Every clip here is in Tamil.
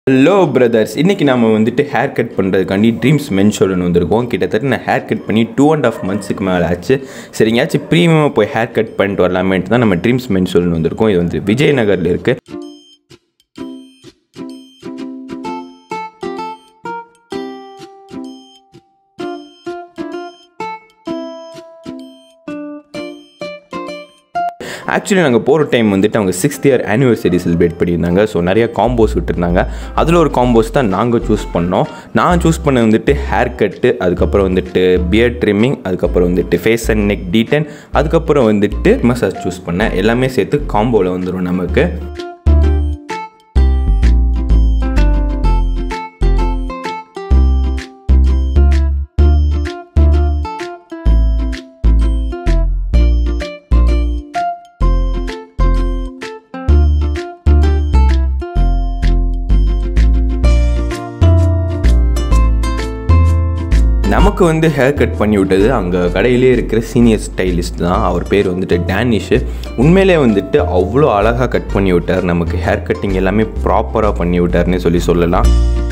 ஹலோ பிரதர்ஸ் இன்றைக்கி நம்ம வந்துட்டு ஹேர் கட் பண்ணுறதுக்காண்டி ட்ரீம்ஸ் மென் ஷோலன் வந்திருக்கோம் கிட்டத்தட்ட நான் ஹேர் கட் பண்ணி டூ அண்ட் ஆஃப் மந்த்ஸுக்கு மேலே ஆச்சு சரி எங்கேயாச்சும் ப்ரீமியமாக போய் ஹேர் கட் பண்ணிட்டு வரலாமேன்ட்டு தான் நம்ம ட்ரீம்ஸ் மென் ஷோலன் வந்திருக்கோம் இது வந்து விஜயநகரில் இருக்குது ஆக்சுவலி நாங்கள் போகிற டைம் வந்துட்டு அவங்க சிக்ஸ்த் இயர் ஆனிவர்சரி செலிப்ரேட் பண்ணியிருந்தாங்க ஸோ நிறைய காம்போஸ் விட்டுருந்தாங்க அதில் ஒரு காம்போஸ் தான் நாங்கள் சூஸ் பண்ணோம் நான் சூஸ் பண்ணது வந்துட்டு ஹேர் கட்டு அதுக்கப்புறம் வந்துட்டு பியர்ட் ட்ரிம்மிங் அதுக்கப்புறம் வந்துட்டு ஃபேஸ் அண்ட் நெக் டீட்டன் அதுக்கப்புறம் வந்துட்டு மசாஜ் சூஸ் பண்ணேன் எல்லாமே சேர்த்து காம்போவில் வந்துடும் நமக்கு நமக்கு வந்து ஹேர் கட் பண்ணி விட்டது அங்கே கடையிலே இருக்கிற சீனியர் ஸ்டைலிஸ்ட் தான் அவர் பேர் வந்துட்டு டேனிஷு உண்மையிலே வந்துட்டு அவ்வளோ அழகாக கட் பண்ணி விட்டார் நமக்கு ஹேர் கட்டிங் எல்லாமே ப்ராப்பராக பண்ணி விட்டார்னு சொல்லி சொல்லலாம்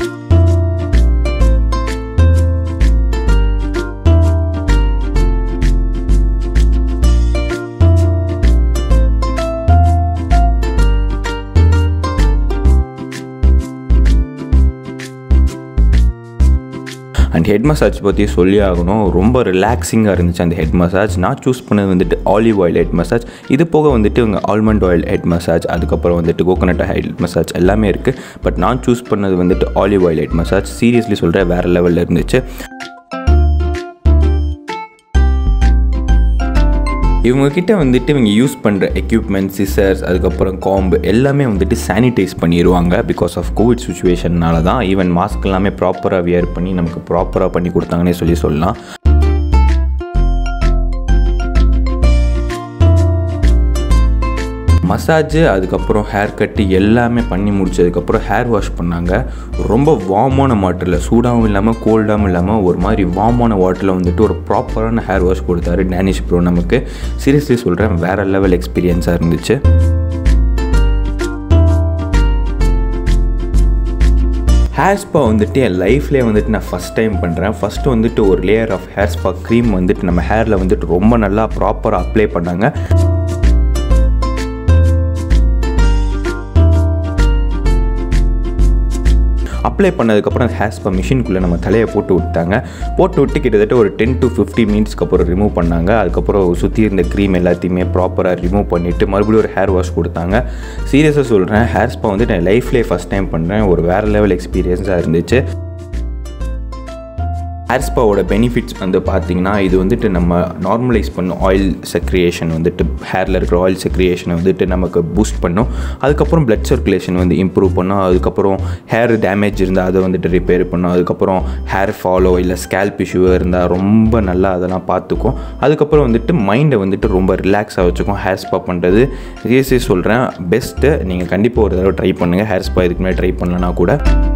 அண்ட் ஹெட் மசாஜ் பற்றி சொல்லி ஆகணும் ரொம்ப ரிலாக்ஸிங்காக இருந்துச்சு அந்த ஹெட் மசாஜ் நான் சூஸ் பண்ணது வந்துட்டு ஆலிவ் ஆயில் ஹெட் மசாஜ் இது போக வந்துட்டு இவங்க ஆல்மண்ட் ஆயில் ஹெட் மசாஜ் அதுக்கப்புறம் வந்துட்டு கோகோனட் ஹெட் மசாஜ் எல்லாமே இருக்குது பட் நான் சூஸ் பண்ணது வந்துட்டு olive oil head massage seriously சொல்கிறேன் வேறு லெவலில் இருந்துச்சு இவங்க கிட்ட வந்துட்டு இவங்க யூஸ் பண்ணுற எக்யூப்மெண்ட் சிசர்ஸ் அதுக்கப்புறம் காம்பு எல்லாமே வந்துட்டு சானிடைஸ் பண்ணிடுவாங்க பிகாஸ் ஆஃப் கோவிட் சுச்சுவேஷன்னால தான் ஈவன் மாஸ்க் எல்லாமே ப்ராப்பராக வியர் பண்ணி நமக்கு ப்ராப்பராக பண்ணி கொடுத்தாங்கன்னே சொல்லி சொல்லலாம் மசாஜு அதுக்கப்புறம் ஹேர் கட்டு எல்லாமே பண்ணி முடிச்சதுக்கப்புறம் ஹேர் வாஷ் பண்ணாங்க ரொம்ப வார்மான வாட்டரில் சூடாகவும் இல்லாமல் கோல்டாகவும் இல்லாமல் ஒரு மாதிரி வார்மான வாட்டரில் வந்துட்டு ஒரு ப்ராப்பரான ஹேர் வாஷ் கொடுத்தாரு டேனிஷ் ப்ரோ நமக்கு சீரியஸ்லி சொல்கிறேன் வேறு லெவல் எக்ஸ்பீரியன்ஸாக இருந்துச்சு ஹேர் ஸ்பா வந்துட்டு என் லைஃப்லேயே வந்துட்டு நான் ஃபஸ்ட் டைம் பண்ணுறேன் ஃபஸ்ட்டு வந்துட்டு ஒரு layer of hair spa cream வந்துட்டு நம்ம ஹேரில் வந்துட்டு ரொம்ப நல்லா ப்ராப்பராக அப்ளை பண்ணாங்க அப்ளை பண்ணதுக்கப்புறம் ஹேர் ஸ்பா மிஷினுக்குள்ளே நம்ம தலையை போட்டு விட்டாங்க போட்டு விட்டு கிட்டத்தட்ட ஒரு டென் டு ஃபிஃப்டி மினிட்ஸ்க்கு அப்புறம் ரிமூவ் பண்ணாங்க அதுக்கப்புறம் சுற்றி இருந்த க்ரீம் எல்லாத்தையுமே ப்ராப்பராக ரிமூவ் பண்ணிவிட்டு மறுபடியும் ஒரு ஹேர் வாஷ் கொடுத்தாங்க சீரியஸாக சொல்கிறேன் ஹேர் ஸ்பா வந்து நான் லைஃப்லேயே ஃபஸ்ட் டைம் பண்ணுறேன் ஒரு வேறு லெவல் எக்ஸ்பீரியன்ஸாக இருந்துச்சு ஹேர் ஸ்பாவோட பெனிஃபிட்ஸ் வந்து பார்த்திங்கன்னா இது வந்துட்டு நம்ம நார்மலைஸ் பண்ணும் ஆயில் செக்ரியேஷன் வந்துட்டு ஹேரில் இருக்கிற ஆயில் செக்ரியேஷனை வந்துட்டு நமக்கு பூஸ்ட் பண்ணும் அதுக்கப்புறம் பிளட் சர்க்குலேஷன் வந்து இம்ப்ரூவ் பண்ணும் அதுக்கப்புறம் ஹேர் டேமேஜ் இருந்தால் அதை வந்துட்டு ரிப்பேர் பண்ணும் அதுக்கப்புறம் ஹேர் ஃபாலோ இல்லை ஸ்கேல்ப் இஷ்யூ இருந்தால் ரொம்ப நல்லா அதெல்லாம் பார்த்துக்கும் அதுக்கப்புறம் வந்துட்டு மைண்டை வந்துட்டு ரொம்ப ரிலாக்ஸாக வச்சுக்கும் ஹேர் ஸ்பா பண்ணுறது சீரியஸே சொல்கிறேன் பெஸ்ட்டு நீங்கள் கண்டிப்பாக ஒரு தடவை ட்ரை பண்ணுங்கள் ஹேர் ஸ்பா இதுக்கு முன்னாடி ட்ரை பண்ணலனா கூட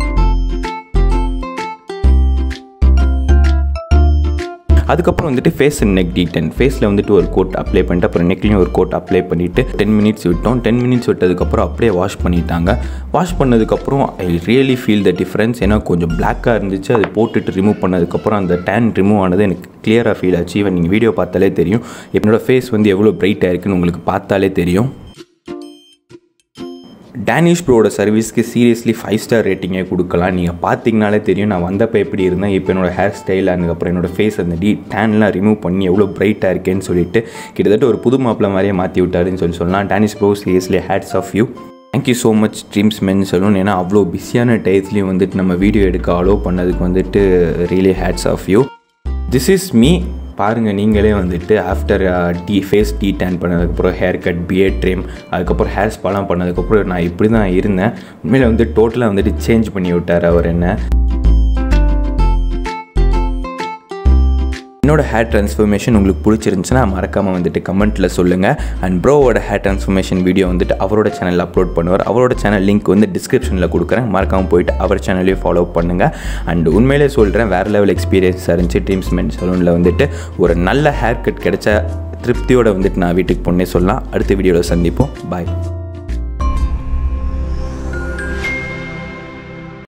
அதுக்கப்புறம் வந்துட்டு ஃபேஸ் அண்ட் நெக் டீட்டன் ஃபேஸில் வந்துட்டு ஒரு கோட் அப்ளை பண்ணிட்டு அப்புறம் நெக்லையும் ஒரு கோட் அப்ளை பண்ணிவிட்டு டென் மினிட்ஸ் விட்டோம் டென் மினிட்ஸ் விட்டதுக்கப்புறம் அப்படியே வாஷ் பண்ணிட்டாங்க வாஷ் பண்ணதுக்கப்புறம் I really feel the difference ஏன்னா கொஞ்சம் பிளாக்காக இருந்துச்சு அது போட்டுட்டு ரிமூவ் பண்ணதுக்கப்புறம் அந்த டேன் ரிமூவ் ஆனது எனக்கு கிளியராக ஃபீல் ஆச்சு ஈவன் நீங்கள் வீடியோ பார்த்தாலே தெரியும் என்னோடய ஃபேஸ் வந்து எவ்வளோ பிரைட்டாக இருக்குன்னு உங்களுக்கு பார்த்தாலே தெரியும் டேனிஷ் ப்ரோட சர்வீஸ்க்கு சீரியஸ்லி ஃபைவ் ஸ்டார் ரேட்டிங்கே கொடுக்கலாம் நீங்கள் பார்த்தீங்கனாலே தெரியும் நான் வந்தப்போ எப்படி இருந்தேன் இப்போ என்னோடய ஹேர் ஸ்டைல் அதுக்கப்புறம் என்னோடய ஃபேஸ் அந்த டி டேன்லாம் ரிமூவ் பண்ணி எவ்வளோ பிரைட்டாக இருக்கேன்னு சொல்லிட்டு கிட்டத்தட்ட ஒரு புது மாப்பிள்ள மாதிரியே மாற்றி விட்டாருன்னு சொல்லி சொல்லலாம் Danish bro seriously hats off you thank you so much dreams men சொல்லணும் ஏன்னா அவ்வளோ பிஸியான டயத்துலேயும் வந்துட்டு நம்ம வீடியோ எடுக்க அலோவ் பண்ணதுக்கு வந்துட்டு really hats off you this is me பாருங்கள் நீங்களே வந்துட்டு after D face detan பண்ணதுக்கப்புறம் ஹேர் கட் பியர்ட் ட்ரிம் அதுக்கப்புறம் ஹேர் ஸ்பாலாம் பண்ணதுக்கப்புறம் நான் இப்படி தான் இருந்தேன் உண்மையில் வந்து டோட்டலாக வந்துட்டு சேஞ்ச் பண்ணி விட்டார் அவர் என்ன என்னோட ஹேர் ட்ரான்ஸ்ஃபர்மேஷன் உங்களுக்கு பிடிச்சிருந்துச்சுன்னா மறக்காமல் வந்துட்டு கமெண்ட்டில் சொல்லுங்கள் அண்ட் ப்ரோவோட ஹேர் ட்ரான்ஸ்ஃபர்மேஷன் வீடியோ வந்துட்டு அவரோட சேனலில் அப்லோட் பண்ணுவார் அவரோட சேனல் லிங்க் வந்து டிஸ்கிரிப்ஷனில் கொடுக்குறேன் மறக்காமல் போயிட்டு அவர் சேனலையும் ஃபாலோ பண்ணுங்கள் அண்ட் உண்மையிலே சொல்கிறேன் வேறு லெவல் எக்ஸ்பீரியன்ஸாக இருந்துச்சு ட்ரீம்ஸ் மென் சலூனில் வந்துட்டு ஒரு நல்ல ஹேர் கட் கிடைச்ச திருப்தியோட வந்துட்டு நான் வீட்டுக்கு பொண்ணே சொல்லலாம் அடுத்த வீடியோவில் சந்திப்போம் பாய்